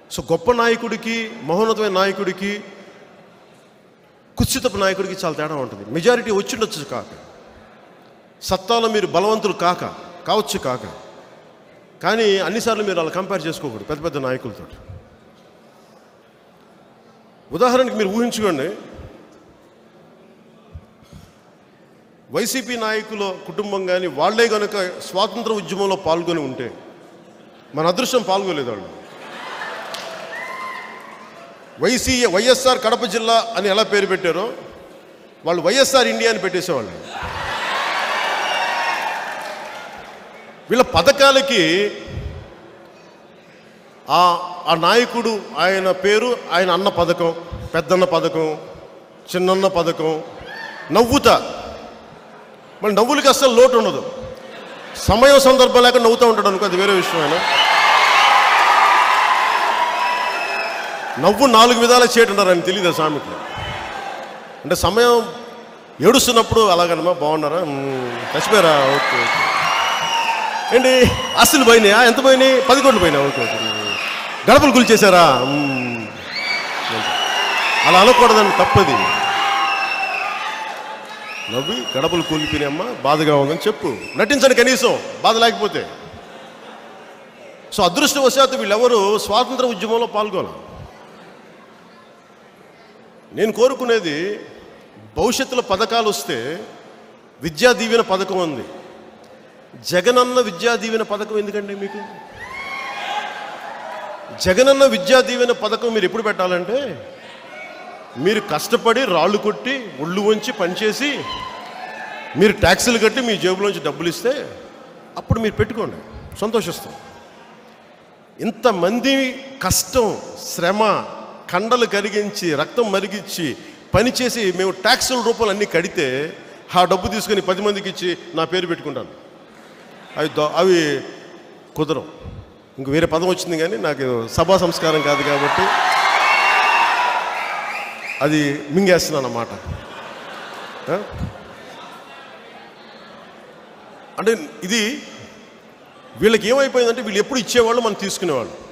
So గొప్ప నాయకుడికి మహోన్నతమైన నాయకుడికి కుత్సితపు నాయకుడికి చాలా తేడా ఉంటుంది మెజారిటీ వచ్చిండొచ్చు కాక సత్తాలో మీరు బలవంతులు కాక కావచ్చు కాక కానీ అన్నిసార్లు మీరు అలా కంపేర్ చేసుకోకూడదు పెద్ద పెద్ద నాయకులతో ఉదాహరణకి మీరు ఊహించుకోండి వైసీపీ నాయకుల కుటుంబం కానీ వాళ్ళే కనుక స్వాతంత్ర ఉద్యమంలో పాల్గొని ఉంటే మన అదృష్టం పాల్గొలేదు వాళ్ళు వైసీ వైఎస్ఆర్ కడప జిల్లా అని ఎలా పేరు పెట్టారో వాళ్ళు వైఎస్ఆర్ ఇండియా అని పెట్టేసేవాళ్ళు వీళ్ళ పథకాలకి ఆ ఆ నాయకుడు ఆయన పేరు ఆయన అన్న పథకం పెద్దన్న పథకం చిన్నన్న పథకం నవ్వుతా మళ్ళీ నవ్వులకి అస్సలు లోటు ఉండదు సమయం సందర్భం లేక నవ్వుతూ ఉంటాడు అనుకో అది వేరే విషయం ఆయన నవ్వు నాలుగు విధాలు చేయటన్నారు ఆయన తెలియదు సామెకి అంటే సమయం ఏడుస్తున్నప్పుడు అలాగనమా బాగున్నారా మ్మ్. చచ్చిపోయారా ఓకే ఓకే ఏంటి అస్సలు పోయినాయా ఎంత పోయినాయి పది కోట్లు పోయినా ఓకే ఓకే గడపలు కూల్చేశారా మ్మ్. అలా అనకూడదని తప్పది నవ్వి గడపలు కూలిపోయినాయమ్మా బాధగా ఉందని చెప్పు నటించండి కనీసం బాధ లేకపోతే సో అదృష్టవశాత్తు వీళ్ళెవరు స్వాతంత్ర ఉద్యమంలో పాల్గొన నేను కోరుకునేది భవిష్యత్తులో పథకాలు వస్తే విద్యా దీవెన పథకం ఉంది జగనన్న విద్యా దీవెన పథకం ఎందుకండి మీకు జగనన్న విద్యా దీవెన పథకం మీరు ఎప్పుడు పెట్టాలంటే మీరు కష్టపడి రాళ్ళు కొట్టి ఒళ్ళు వంచి పనిచేసి మీరు ట్యాక్సులు కట్టి మీ జేబులోంచి డబ్బులు ఇస్తే అప్పుడు మీరు పెట్టుకోండి సంతోషిస్తాం ఇంతమంది కష్టం శ్రమ కండలు కరిగించి రక్తం మరిగించి పనిచేసి మేము ట్యాక్సుల రూపాయలు అన్నీ కడితే ఆ డబ్బు తీసుకొని పది మందికి ఇచ్చి నా పేరు పెట్టుకుంటాను అవి దో- అవి కుదరం ఇంక వేరే పదం వచ్చింది కానీ నాకు సభా సంస్కారం కాదు కాబట్టి అది మింగేస్తున్నాను అన్నమాట ఆ? అంటే ఇది వీళ్ళకి ఏమైపోయిందంటే వీళ్ళు ఎప్పుడు ఇచ్చేవాళ్ళు మనం తీసుకునేవాళ్ళు